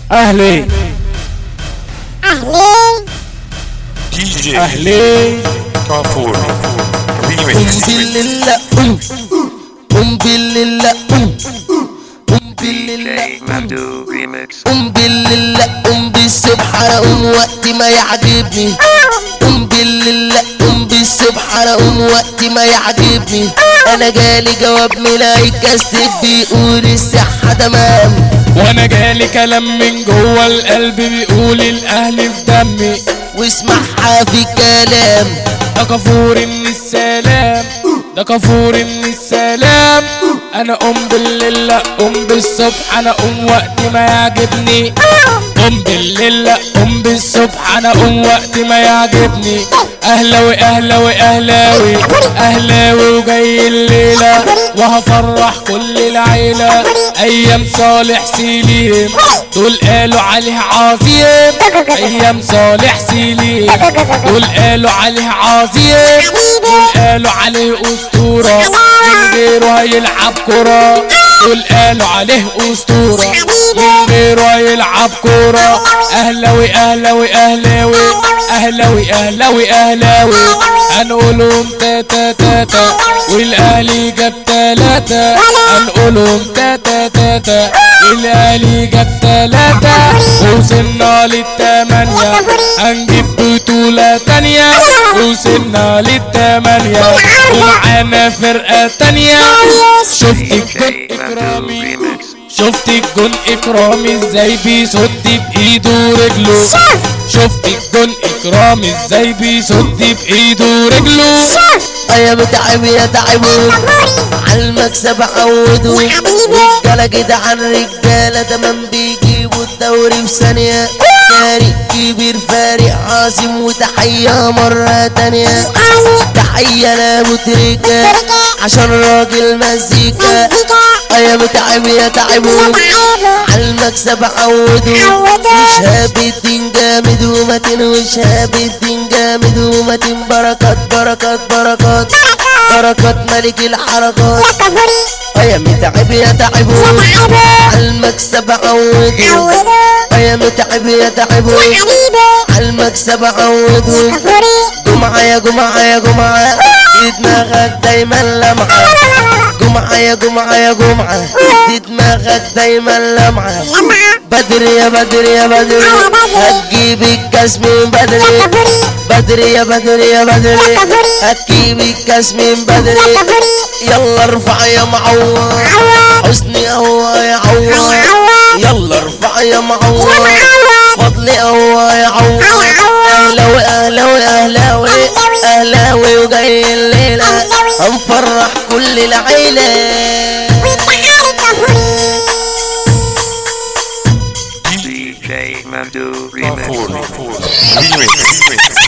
اهلي اهلي دي جي اهلي كافور قم ريميكس بالله قم قم بالله قم قم بالله DJ Mamdu Remix. قم بالله قم بالسبحة قم وقت ما يعجبني قم بالله قم بالسبحة قم وقت ما يعجبني انا جالي جواب ملايك كاستب بيقول الصحة تمام وانا جالي كلام من جوه القلب بيقول الاهل في دمي واسمعها في الكلام ده كفور من السلام ده كفور من السلام انا قوم بالليل لا قوم بالصبح انا قوم وقت ما يعجبني قوم بالليل لا قوم بالصبح انا قوم وقت ما يعجبني اهلاوي اهلاوي اهلاوي اهلاوي وجاي الليله وهفرح كل العيله ايام صالح سليم دول قالوا عليه عظيم ايام صالح سليم دول قالوا عليه عظيم دول قالوا عليه اسطوره من غيره هيلعب كره دول قالوا عليه اسطوره من غيره هيلعب كره اهلاوي اهلاوي اهلاوي اهلاوي اهلاوي اهلاوي هنقولهم تاتا تاتا والاهلي جاب تلاته هنقولهم تاتا تاتا والاهلي جاب تلاته وصلنا للتمانية هنجيب بطولة تانية وصلنا للتمانية ومعانا فرقة تانية شفت الجون DJ Mamdu اكرامي Remix. شفت الجون اكرامي ازاي بيصد بايده ورجله شفت الجون اكرامي ازاي بيصد بايده ورجله يا متعب يا تعبوا على المكسب عودوا رجالة كده عن رجالة تمام بيجيبوا الدوري في ثانية فارق كبير فارق عاصم وتحية مرة تانية تحية لابو تريكة عشان راجل مزيكا يا متعب يا تعبوا على المكسب عودوا وشهاب الدين جامد ومتين وشهاب الدين جامد ومتين بركات بركات بركات بركات ملك الحركات يا متعب يا تعبوا على المكسب عودوا يا متعب يا تعبوا على المكسب عودوا جمعة يا جمعة يا جمعة دي دماغك دايما لمعة جمعة يا جمعة يا جمعة دي دماغك دايما لمعة بدري يا بدري يا بدري هتجيب الكاس من بدري بدري يا بدري يا بدري هتجيب الكاس من بدري يلا ارفع يا معوض حسني اهو يا عوض يلا ارفع يا معوض فضلي اهو يا عوض اهلاوي اهلاوي اهلاوي اهلاوي وجاي الليله هنفرح كل العيله DJ Mamdu Remix. كافور ريميكس